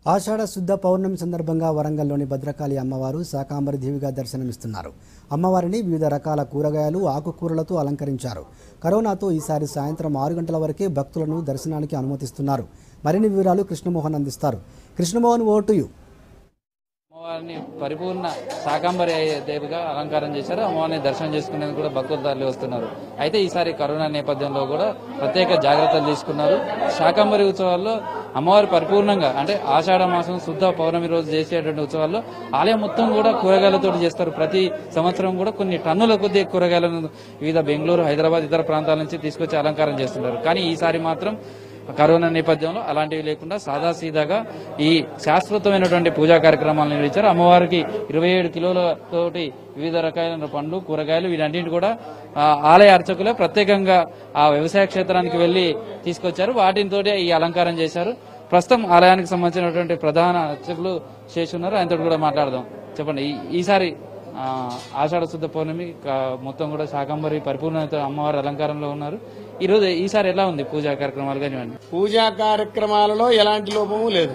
ఆషాఢ శుద్ధ పౌర్ణమి సందర్భంగా వరంగల్లోని భద్రకాళి అమ్మవారు శాకాంబరి దేవిగా దర్శనమిస్తున్నారు అమ్మవారిని వివిధ రకాల కూరగాయలు ఆకుకూరలతో అలంకరించారు కరోనాతో ఈసారి సాయంత్రం ఆరు గంటల వరకే భక్తులను దర్శనానికి అనుమతిస్తున్నారు మరిన్ని వివరాలు కృష్ణమోహన్ అందిస్తారు కృష్ణమోహన్ ఓటు యు అమ్మవారిని పరిపూర్ణ శాకాంబరి దేవిగా అలంకారం చేశారు అమ్మవారిని దర్శనం చేసుకునేందుకు కూడా భక్తులు తరలి వస్తున్నారు అయితే ఈసారి కరోనా నేపథ్యంలో కూడా ప్రత్యేక జాగ్రత్తలు తీసుకున్నారు శాకాంబరి ఉత్సవాల్లో అమ్మవారి పరిపూర్ణంగా అంటే ఆషాఢ మాసం శుద్ధ పౌర్ణమి రోజు చేసేటువంటి ఉత్సవాల్లో ఆలయం మొత్తం కూడా కూరగాయలతో చేస్తారు ప్రతి సంవత్సరం కూడా కొన్ని టన్నుల కొద్ది కూరగాయలను వివిధ బెంగళూరు హైదరాబాద్ ఇతర ప్రాంతాల నుంచి తీసుకొచ్చి అలంకారం చేస్తున్నారు కానీ ఈసారి మాత్రం కరోనా నేపథ్యంలో అలాంటివి లేకుండా సాదాసీదాగా ఈ శాశ్వతమైనటువంటి పూజా కార్యక్రమాలు నిర్వహించారు అమ్మవారికి ఇరవై ఏడు కిలోల తోటి వివిధ రకాలైన పండ్లు కూరగాయలు వీటన్నింటి కూడా ఆ, ఆలయ అర్చకులే ప్రత్యేకంగా ఆ వ్యవసాయ క్షేత్రానికి వెళ్లి తీసుకొచ్చారు వాటితో ఈ అలంకారం చేశారు ప్రస్తుతం ఆలయానికి సంబంధించినటువంటి ప్రధాన అర్చకులు చేసి ఉన్నారు ఆయనతో కూడా మాట్లాడదాం చెప్పండి ఈ- ఈసారి ఆ, ఆషాఢ శుద్ధ పౌర్ణమి క- మొత్తం కూడా శాకంబరి పరిపూర్ణత అమ్మవారి అలంకారంలో ఉన్నారు ఈ రోజు ఈసారి ఎలా ఉంది పూజా కార్యక్రమాలు కానివ్వండి పూజా కార్యక్రమాలలో ఎలాంటి లోపము లేదు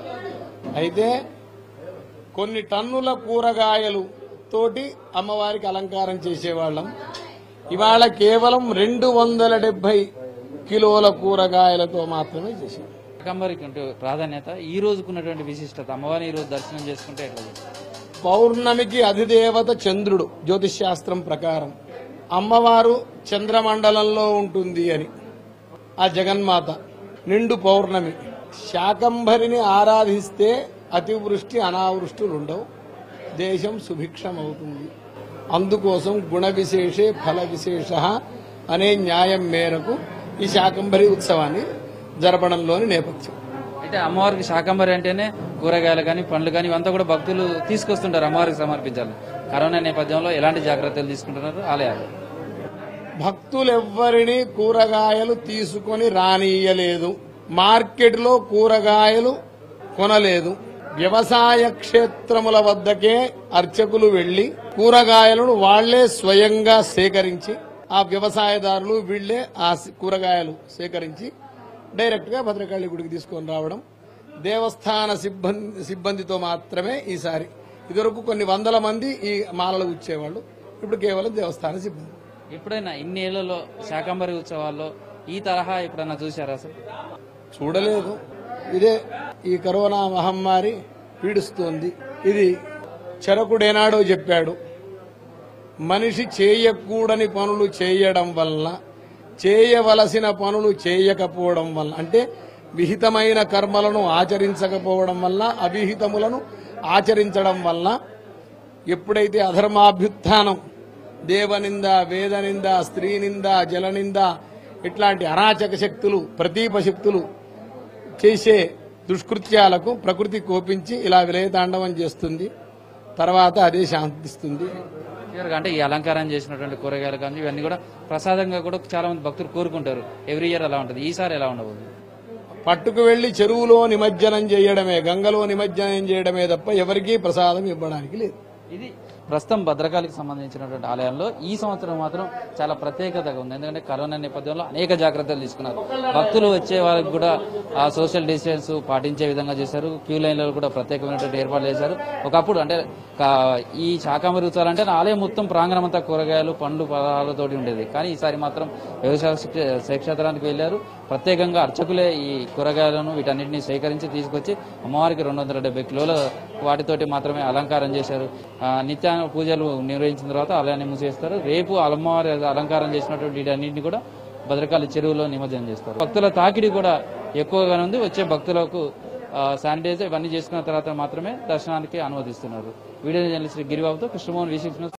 అయితే కొన్ని టన్నుల కూరగాయలు తోటి అమ్మవారికి అలంకారం చేసేవాళ్ళం ఇవాళ కేవలం రెండు వందల డెబ్బై కిలోల కూరగాయలతో మాత్రమే చేసాం శాకంబరికి ఉంటే ప్రాధాన్యత ఈ రోజుకున్నటువంటి విశిష్టత అమ్మవారిని ఈ రోజు దర్శనం చేసుకుంటే ఎట్లా చేస్తారు? పౌర్ణమికి అధిదేవత చంద్రుడు జ్యోతిష్ శాస్త్రం ప్రకారం అమ్మవారు చంద్రమండలంలో ఉంటుంది అని ఆ జగన్మాత నిండు పౌర్ణమి శాకంభరిని ఆరాధిస్తే అతివృష్టి అనావృష్టులు ఉండవు దేశం సుభిక్షం అవుతుంది అందుకోసం గుణ విశేషే ఫల విశేష అనే న్యాయం మేరకు ఈ శాకంభరి ఉత్సవాన్ని జరపడంలోని నేపథ్యం అయితే అమ్మవారికి శాకంబరి అంటేనే కూరగాయలు కానీ పండ్లు కానీ ఇవంతా కూడా భక్తులు తీసుకొస్తుంటారు అమ్మవారికి సమర్పించాలి కరోనా నేపథ్యంలో ఎలాంటి జాగ్రత్తలు తీసుకుంటున్నారు ఆలయాలు భక్తులెవ్వరిని కూరగాయలు తీసుకొని రానియలేదు మార్కెట్లో కూరగాయలు కొనలేదు వ్యవసాయ క్షేత్రముల వద్దకే అర్చకులు వెళ్లి కూరగాయలను వాళ్లే స్వయంగా సేకరించి ఆ వ్యవసాయదారులు వీళ్లే ఆ సి- కూరగాయలు సేకరించి డైరెక్ట్ గా భద్రకాళి గుడికి తీసుకొని రావడం దేవస్థాన సిబ్బంది సిబ్బందితో మాత్రమే ఈసారి ఇదివరకు కొన్ని వందల మంది ఈ మాలలు ఇచ్చేవాళ్ళు ఇప్పుడు కేవలం దేవస్థాన సిబ్బంది ఎప్పుడైనా ఇన్ని ఏళ్లలో శాకంబరి ఉత్సవాల్లో ఈ తరహా ఎప్పుడైనా చూశారా అసలు చూడలేదు ఇదే ఈ కరోనా మహమ్మారి పీడిస్తోంది ఇది చరకుడేనాడో చెప్పాడు మనిషి చేయకూడని పనులు చేయడం వల్ల చేయవలసిన పనులు చేయకపోవడం వల్ల అంటే విహితమైన కర్మలను ఆచరించకపోవడం వల్ల అవిహితములను ఆచరించడం వల్ల ఎప్పుడైతే అధర్మాభ్యుత్థానం దేవనింద వేదనింద స్త్రీనింద జలనింద ఇట్లాంటి అరాచక శక్తులు ప్రతీప శక్తులు చేసే దుష్కృత్యాలకు ప్రకృతి కోపించి ఇలా విలయతాండవం చేస్తుంది తర్వాత అదే శాంతిస్తుంది చివరిగా అంటే ఈ అలంకారం చేసినటువంటి కూరగాయలు కానీ ఇవన్నీ కూడా ప్రసాదంగా కూడా చాలా మంది భక్తులు కోరుకుంటారు ఎవ్రీ ఇయర్ అలా ఉంటుంది ఈసారి ఎలా ఉండబోతుంది పట్టుకు వెళ్లి చెరువులో నిమజ్జనం చేయడమే గంగలో నిమజ్జనం చేయడమే తప్ప ఎవరికీ ప్రసాదం ఇవ్వడానికి లేదు ఇది ప్రస్తుతం భద్రకాళికి సంబంధించినటువంటి ఆలయంలో ఈ సంవత్సరం మాత్రం చాలా ప్రత్యేకతగా ఉంది ఎందుకంటే కరోనా నేపథ్యంలో అనేక జాగ్రత్తలు తీసుకున్నారు భక్తులు వచ్చే వాళ్ళకి కూడా ఆ సోషల్ డిస్టెన్స్ పాటించే విధంగా చేశారు క్యూ లైన్లలో కూడా ప్రత్యేకమైనటువంటి ఏర్పాట్లు చేశారు ఒకప్పుడు అంటే కా- ఈ శాకాంబరి ఉత్సవాలు అంటే ఆలయం మొత్తం ప్రాంగణం అంతా కూరగాయలు పండ్లు పదాలతోటి ఉండేది కానీ ఈసారి మాత్రం వ్యవసాయ శిక్ష- క్షేత్రానికి వెళ్లారు ప్రత్యేకంగా అర్చకులే ఈ కూరగాయలను వీటన్నిటిని సేకరించి తీసుకొచ్చి అమ్మవారికి రెండు వందల డెబ్బై కిలోల వాటితోటి మాత్రమే అలంకారం చేశారు ఆ, నిత్య పూజలు నిర్వహించిన తర్వాత ఆలయాన్ని మూసేస్తారు రేపు అమ్మవారి అలంకారం చేసినటువంటి వీటన్నిటిని కూడా భద్రకాళి చెరువులో నిమజ్జనం చేస్తారు భక్తుల తాకిడి కూడా ఎక్కువగానే ఉంది వచ్చే భక్తులకు శానిటైజర్ ఇవన్నీ చేసుకున్న తర్వాత మాత్రమే దర్శనానికి అనుమతిస్తున్నారు వీడియో జర్నలిస్ట్ గిరిబాబుతో కృష్ణమోహన్ వి సిక్స్